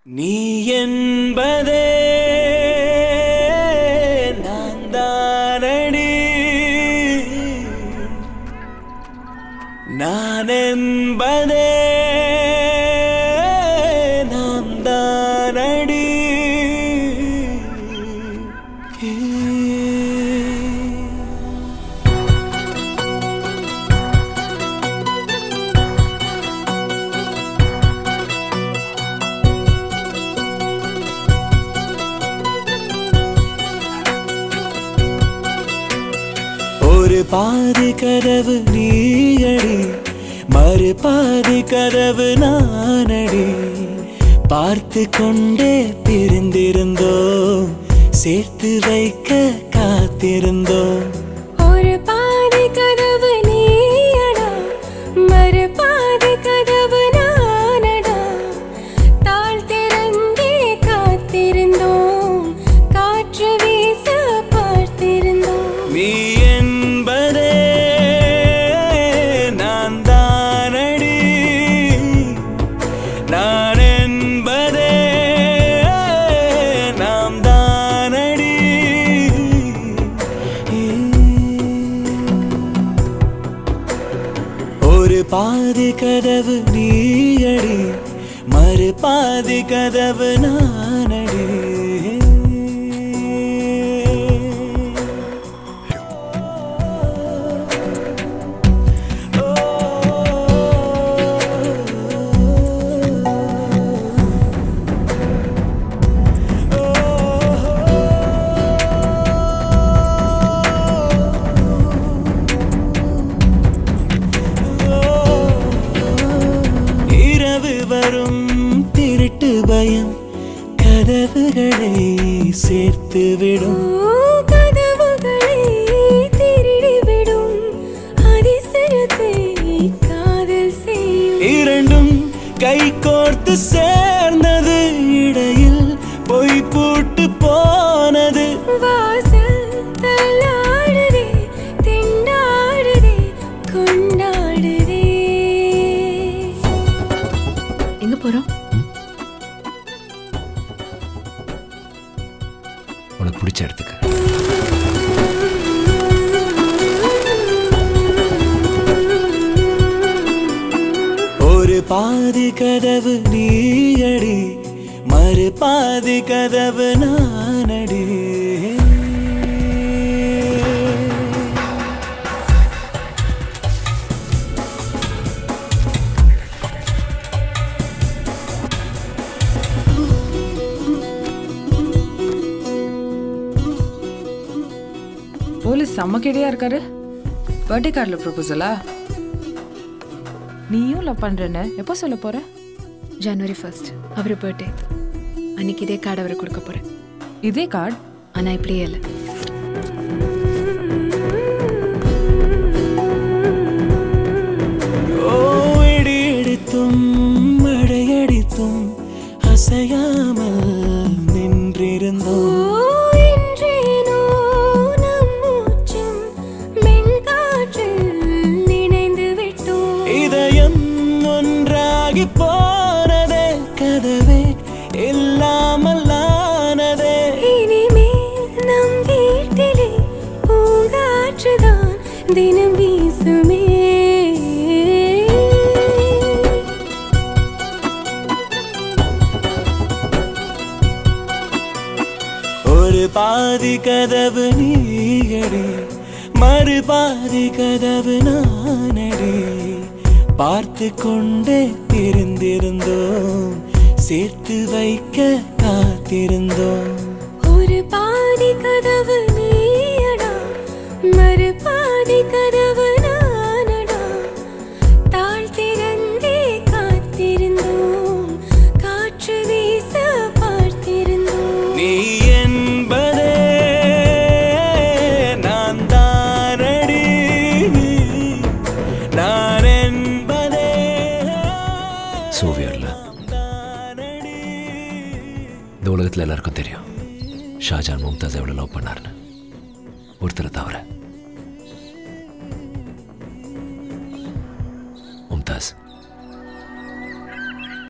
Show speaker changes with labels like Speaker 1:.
Speaker 1: நீ என்பதே நான் தானடி நான் என்பதே நாம் தானடி ஒரு பாதி கதவு நீயடி மறு பாதி கதவு நானடி பார்த்து கொண்டே பிரிந்திருந்தோம் சேர்த்து வைக்க காத்திருந்தோம்
Speaker 2: ஒரு பாதி கதவு நீயடா மறு பாதி கதவு நானடா தாழ் திறந்தே காத்திருந்தோம் காற்று வீச பார்த்திருந்தோம்
Speaker 1: நீ என்பதே நான் தானடி நான் என்பதே நாம் தானடி ஒரு பாதி கதவு நீயடி மறு பாதி கதவு நானடி இரவு வரும் திருட்டு பயம் கதவுகளை சேர்த்து விடும்
Speaker 2: ஓ கதவுகளை திருடிவிடும் அதிசயத்தை காதல் செய்யும்
Speaker 1: இரண்டும் கை கோர்த்து சேர்ந்தது இடையில் பொய் பூட்டு போனது
Speaker 2: வாசல் தள்ளாடுதே திண்டாடுதே கொண்டாடுதே
Speaker 3: எங்க போறோம்
Speaker 4: உனக்கு பிடிச்ச இடத்துக்கு
Speaker 1: ஒரு பாதி கதவு நீயடி மறு பாதி கதவு நானடி
Speaker 3: போலீஸ் செம்ம கேடியா இருக்காரு பர்த்டே கார்டில் ப்ரொபோசலா நீயும் லவ் பண்றேன்னு எப்போ சொல்ல போற
Speaker 5: ஜனவரி ஃபர்ஸ்ட் அவர் பர்த்டே அன்னைக்கு இதே கார்டு அவருக்கு கொடுக்க போறேன்
Speaker 3: இதே கார்டு
Speaker 5: ஆனா இப்படியே இல்லை
Speaker 1: ஓ இடி இடித்தும் மழையடித்தும் அசையாமல் நின்றிருந்தோம்
Speaker 2: ஓ என்றேனோ நம் மூச்சும் மென்காற்றில் நினைந்து விட்டோம்
Speaker 1: இதயம் ஒன்றாகி போனதே கதவே இல்லாமல் ஆனதே
Speaker 2: இனிமேல் நம் வீட்டிலே பூங்காற்றுதான் தினம் வீசுமே
Speaker 1: ஒரு பாதி கதவு நீயடி மறு பாதி கதவு நானடி பார்த்து கொண்டே தெரிந்திருந்தோம் சேர்த்து வைக்க காத்திருந்தோம்
Speaker 2: ஒரு பாதி கதவு நீயடா மறு பாதி கதவு நானடா தாழ் திறந்தே காத்திருந்தோம் காற்று வீச பார்த்திருந்தோம்
Speaker 1: நீ என்பதே நான் தானடி நான் என்பதே
Speaker 4: சோவியர்ல
Speaker 1: தானடி
Speaker 4: இந்த உலகத்தில் எல்லாருக்கும் தெரியும் ஷாஜான் மும்தாஸ் எவ்வளோ லவ் பண்ணாருன்னு ஒருத்தரை தவிர